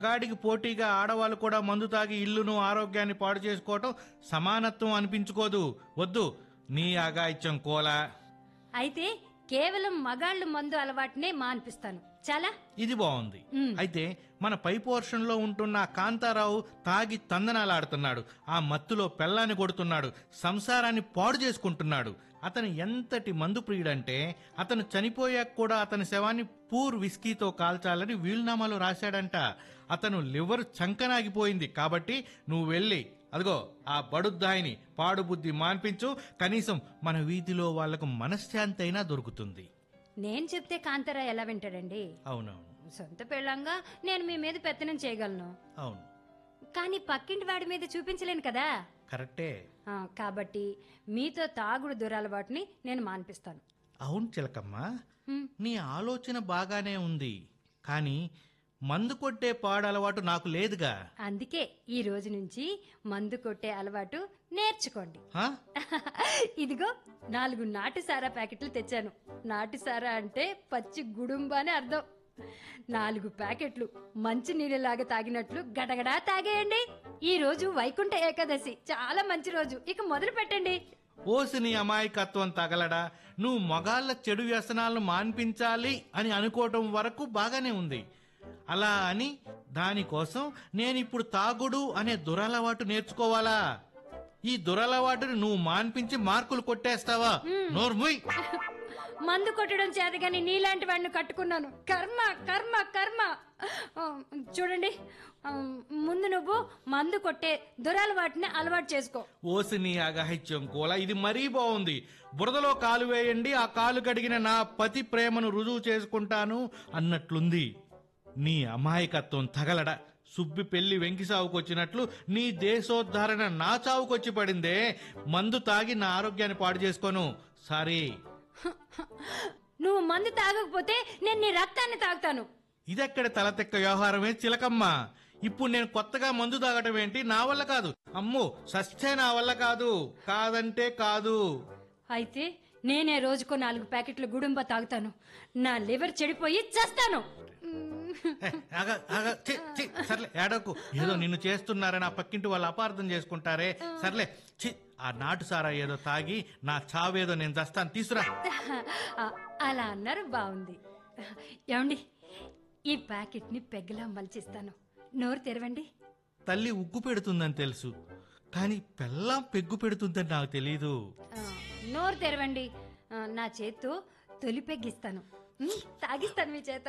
గాడికి పోటీగా ఆడవాళ్ళు కూడా మందు తాగి ఇల్లును ఆరోగ్యాన్ని పాడు చేసుకోవటం సమానత్వం అనిపించుకోదు వద్దు నీ అగాయిత్యం కోలా అయితే కేవలం మగాళ్ళు మందు అలవాటునే మాన్పిస్తాను చాలా ఇది బాగుంది మ్. అయితే మన పై పోర్షన్ లో ఉంటున్న ఆ కాంతారావు తాగి తందనాలాడుతున్నాడు ఆ మత్తులో పెళ్ళాన్ని కొడుతున్నాడు సంసారాన్ని పాడు చేసుకుంటున్నాడు అతను ఎంతటి మందు ప్రియుడంటే అతను చనిపోయాక కూడా అతని శవాన్ని పూర్ విస్కీతో కాల్చాలని వీలునామాలో రాశాడంట అతను లివర్ చంకనాగిపోయింది కాబట్టి నువ్వు వెళ్ళి అదిగో ఆ బడుద్దాయిని పాడు బుద్ధి మాన్పించు కనీసం మన వీధిలో వాళ్లకు మనశ్శాంతి అయినా దొరుకుతుంది నేను చెప్తే కాంతారా ఎలా వింటాడండి అవునవును సొంత పెళ్ళంగా నేను మీ మీద పెత్తనం చేయగలను అవును కానీ పక్కింటి వాడి మీద చూపించలేను కదా కరెక్టే ఆ, కాబట్టి మీతో తాగుడు దురలవాటుని నేను మాన్పిస్తాను అవును చిలకమ్మ హ్మ్. నీ ఆలోచన బాగానే ఉంది కానీ మందు కొట్టే పాడు అలవాటు నాకు లేదుగా అందుకే ఈ రోజు నుంచి మందు కొట్టే అలవాటు నేర్చుకోండి హా? ఇదిగో నాలుగు నాటు సారా ప్యాకెట్లు తెచ్చాను నాటు సారా అంటే పచ్చి గుడుంబ అని అర్థం నాలుగు ప్యాకెట్లు మంచి నీళ్ళలాగా తాగినట్లు గడగడా తాగేయండి ఈ రోజు వైకుంఠ ఏకాదశి చాలా మంచి రోజు ఇక మొదలు పెట్టండి ఓసి నీ అమాయకత్వం తగలడా నువ్వు మగాళ్ళ చెడు వ్యసనాలను మాన్పించాలి అని అనుకోవటం వరకు బాగానే ఉంది అలా అని దానికోసం నేనిప్పుడు తాగుడు అనే దురలవాటు నేర్చుకోవాలా ఈ దురలవాటుని నువ్వు మాన్పించి మార్కులు కొట్టేస్తావా నోర్ముయ్ మందు కొట్టడం చేతగాని నీలాంటి వాడిని కట్టుకున్నాను కర్మ కర్మ కర్మ ఆ, చూడండి ఆ, ముందు నువ్వు మందు కొట్టే దురలవాటిని అలవాటు చేసుకో ఓసి నీ అగహిత్యం కోల ఇది మరీ బాగుంది బురదలో కాలు వేయండి ఆ కాలు కడిగిన నా పతి ప్రేమను రుజువు చేసుకుంటాను అన్నట్లుంది నీ అమాయకత్వం తగలడ సుబ్బి పెళ్లి వెంకి సావుకొచ్చినట్లు నీ దేశోద్ధరణ నా చావుకొచ్చి పడిందే మందు తాగి నా ఆరోగ్యాన్ని పాడు చేసుకోను సారీ నువ్వు మందు తాగకపోతే నేను నీ రక్తాన్ని తాగుతాను ఇదెక్కడ తలతెక్క వ్యవహారమే చిలకమ్మ ఇప్పుడు నేను కొత్తగా మందు తాగటం ఏంటి నా వల్ల కాదు అమ్మో సస్తే నా వల్ల కాదు కాదంటే కాదు అయితే నేనే రోజుకో నాలుగు ప్యాకెట్లు గుడుంబ తాగుతాను నా లివర్ చెడిపోయి చస్తాను ఏ, ఆగ, ఆగ, ఛీ, ఛీ, సర్లే ఏడకు ఏదో నిన్ను చేస్తున్నారని ఆ పక్కింటి వాళ్ళు అపార్థం చేసుకుంటారే సర్లే ఛీ, ఆ నాటు సారా ఏదో తాగి నా చావేదో నేను చస్తాను తీసురా ఆ, అలా అన్నారు బాగుంది ఏమండి ఈ ప్యాకెట్ని పెగ్గలా మలిచిస్తాను నోరు తెరవండి తల్లి ఉగ్గు పెడుతుందని తెలుసు కానీ పెళ్ళాం పెగ్గు పెడుతుందని నాకు తెలీదు ఆ, నోరు తెరవండి ఆ, నా చేత్తో తొలి పెగ్గిస్తాను ఉమ్, తాగిస్తాను మీ చేత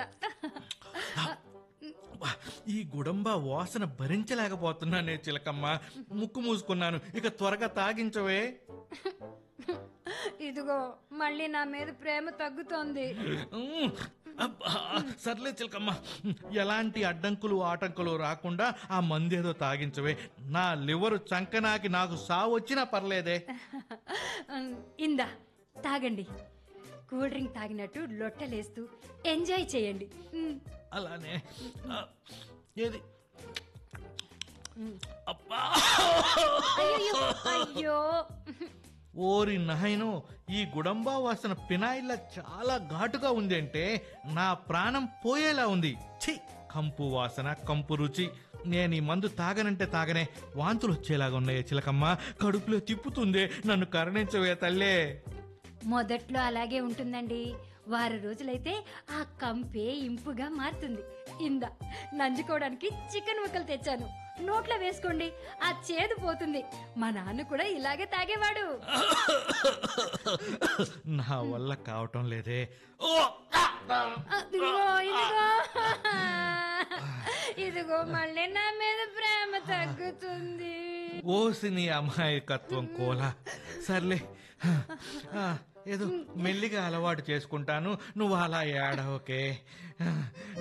వా, ఈ గుడంబ వాసన భరించలేకపోతున్నానే చిలకమ్మ ముక్కు మూసుకున్నాను ఇక త్వరగా తాగించవే ఇదిగో మళ్ళీ నా మీద ప్రేమ తగ్గుతోంది ఉమ్, అబ్బా, సర్లే చిలకమ్మ ఎలాంటి అడ్డంకులు ఆటంకులు రాకుండా ఆ మందేదో తాగించవే నా లివరు చంకనాకి నాకు సావు వచ్చినా పర్లేదే ఉమ్, ఇందా తాగండి కూల్ డ్రింక్ తాగినట్టు లొట్టలేస్తూ ఎంజాయ్ చేయండి ఉమ్, అలానే ఆ, ఏది అబ్బా అయ్యయ్యో, అయ్యో ఓరి నాయనో ఈ గుడంబా వాసన పినాయిల్లా చాలా ఘాటుగా ఉంది అంటే నా ప్రాణం పోయేలా ఉంది ఛీ కంపు వాసన కంపు రుచి నేను ఈ మందు తాగనంటే తాగనే వాంతులు వచ్చేలాగా ఉన్నాయే చిలకమ్మ కడుపులో తిప్పుతుందే నన్ను కరుణించవే తల్లే మొదట్లో అలాగే ఉంటుందండి వారం రోజులైతే ఆ కంపే ఇంపుగా మారుతుంది ఇందా నంజుకోవడానికి చికెన్ ముక్కలు తెచ్చాను నోట్లో వేసుకోండి ఆ చేదు పోతుంది మా నాన్న కూడా ఇలాగే తాగేవాడు నా వల్ల కావటం లేదే ఓ ఇదిగో ఇదిగో ఇదిగో మళ్ళీ నా మీద ప్రేమ తగ్గుతుంది ఓసి నీ అమాయకత్వం కోలా సర్లే ఆ, ఏదో మెల్లిగా అలవాటు చేసుకుంటాను నువ్వు అలా ఏడవకే